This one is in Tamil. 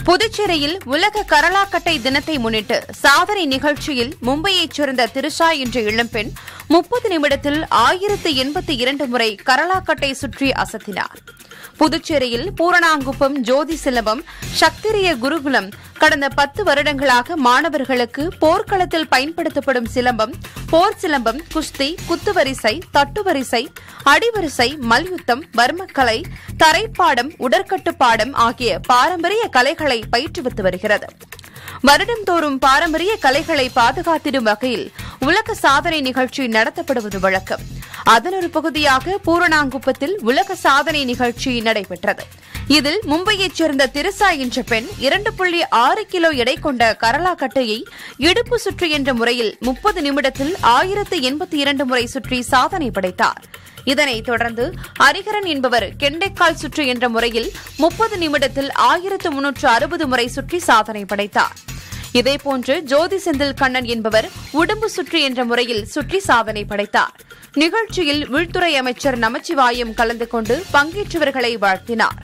புதுச்சேரியில் உலக கரலாக்கட்டை தினத்தை முன்னிட்டு சாதனை நிகழ்ச்சியில் மும்பையைச் சேர்ந்த திருஷா என்ற இளம்பெண் முப்பது நிமிடத்தில் ஆயிரத்து எண்பத்தி இரண்டு முறை கரலாக்கட்டை சுற்றி அசத்தினார் புதுச்சேரியில் பூரணாங்குப்பம் ஜோதி சிலம்பம் சக்திரிய குருகுலம் கடந்த பத்து வருடங்களாக மாணவர்களுக்கு போர்க்களத்தில் பயன்படுத்தப்படும் சிலம்பம் போர் சிலம்பம் குஸ்தி குத்துவரிசை தட்டுவரிசை அடிவரிசை மல்யுத்தம் வர்மக்கலை தரைப்பாடம் உடற்கட்டு பாடம் ஆகிய பாரம்பரிய கலைகளை பயிற்றுவித்து வருகிறது வருடந்தோறும் பாரம்பரிய கலைகளை பாதுகாத்திடும் வகையில் உலக சாதனை நிகழ்ச்சி நடத்தப்படுவது வழக்கம் அதன் ஒரு பகுதியாக பூரணாங்குப்பத்தில் உலக சாதனை நிகழ்ச்சி நடைபெற்றது இதில் மும்பையைச் சேர்ந்த திருசா என்ற பெண் இரண்டு புள்ளி ஆறு கிலோ எடை கொண்ட கரலாக்கட்டையை இடுப்பு சுற்று என்ற முறையில் முப்பது நிமிடத்தில் ஆயிரத்து எண்பத்தி இரண்டு முறை சுற்றி சாதனை படைத்தார் இதனைத் தொடர்ந்து ஹரிஹரன் என்பவர் கெண்டைக்கால் சுற்று என்ற முறையில் முப்பது நிமிடத்தில் ஆயிரத்து முன்னூற்று அறுபது முறை சுற்றி சாதனை படைத்தார் இதேபோன்று ஜோதி செந்தில் கண்ணன் என்பவர் உடம்பு சுற்று என்ற முறையில் சுற்றி சாதனை படைத்தார் நிகழ்ச்சியில் உள்துறை அமைச்சர் நமச்சிவாயம் கலந்து கொண்டு பங்கேற்றவர்களை வாழ்த்தினார்